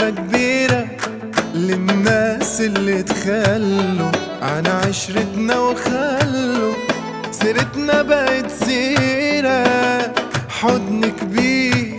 سقفة كبيرة للناس اللي تخلوا عن عشرتنا وخلوا سيرتنا بقت سيرة حضن كبير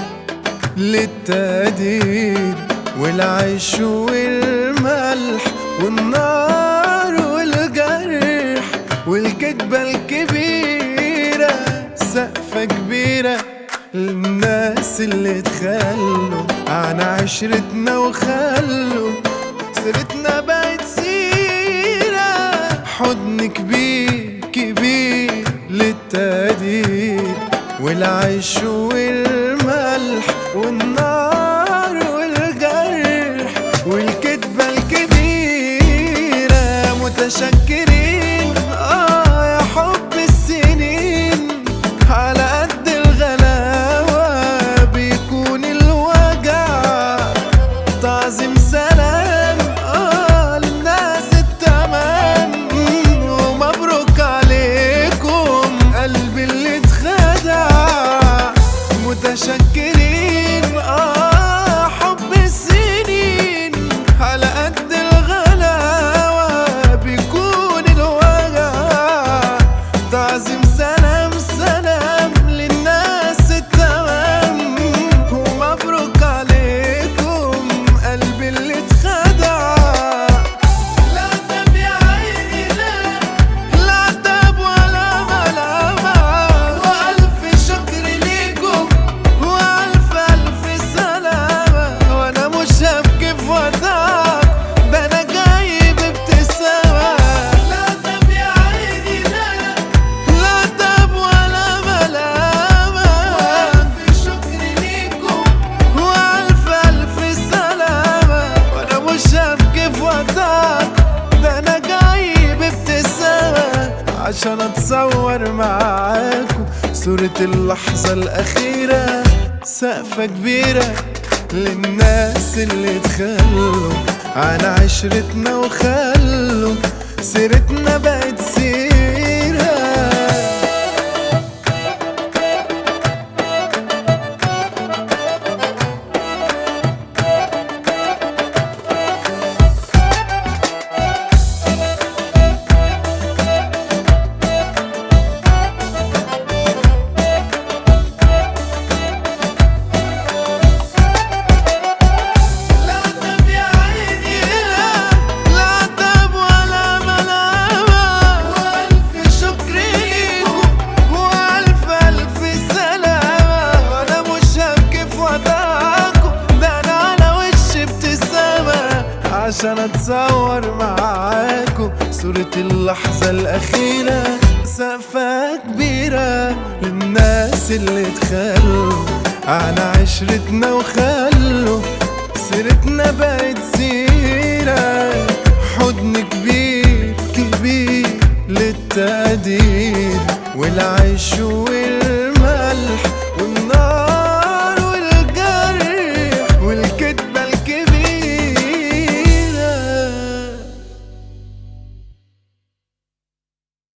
للتقدير والعيش والملح والنار والجرح والكدبة الكبيرة سقفة كبيرة للناس اللي تخلوا عن عشرتنا وخلوا سيرتنا بقت سيرة حضن كبير كبير للتقدير والعيش والملح والنار والجرح والكدبة الكبيرة متشكرين آه يا حب السنين على قد الغلاوة بيكون الوجع تعظيم سلام آه للناس التمام ومبروك عليكم قلبي اللي اتخدع متشكرين آه حب السنين على قد الغلاوة بيكون الوجع تعظيم سلام سلام للناس التمام ومبروك عليكم قلبي اللي اتخدع لا تب يا عيني لا لا تب ولا ملامة وألف شكر ليكم وألف ألف سلامة وأنا مش هبكي في وداعك ده أنا جاي بابتسامة لا تب يا عيني لا لا تب ولا ملامة وألف شكر ليكم وألف ألف سلامة وأنا مش هبكي في وداعك ده أنا جاي بابتسامة عشان أتصور معاكم صورة اللحظة الأخيرة سقفة كبيرة للناس اللي تخلوا عن عشرتنا وخلوا سيرتنا بقت سيرة لا تب يا عيني لا لا تب ولا ملامة وألف شكر ليكم وألف ألف سلامة وأنا مش هبكي في وداعكم ده أنا على وشي ابتسامة عشان أتصور معاكم صورة اللحظة الأخيرة سقفة كبيرة للناس اللي تخلوا عن عشرتنا وخلوا سيرتنا بقت سيرة حضن كبير كبير للتقدير والعيش والملح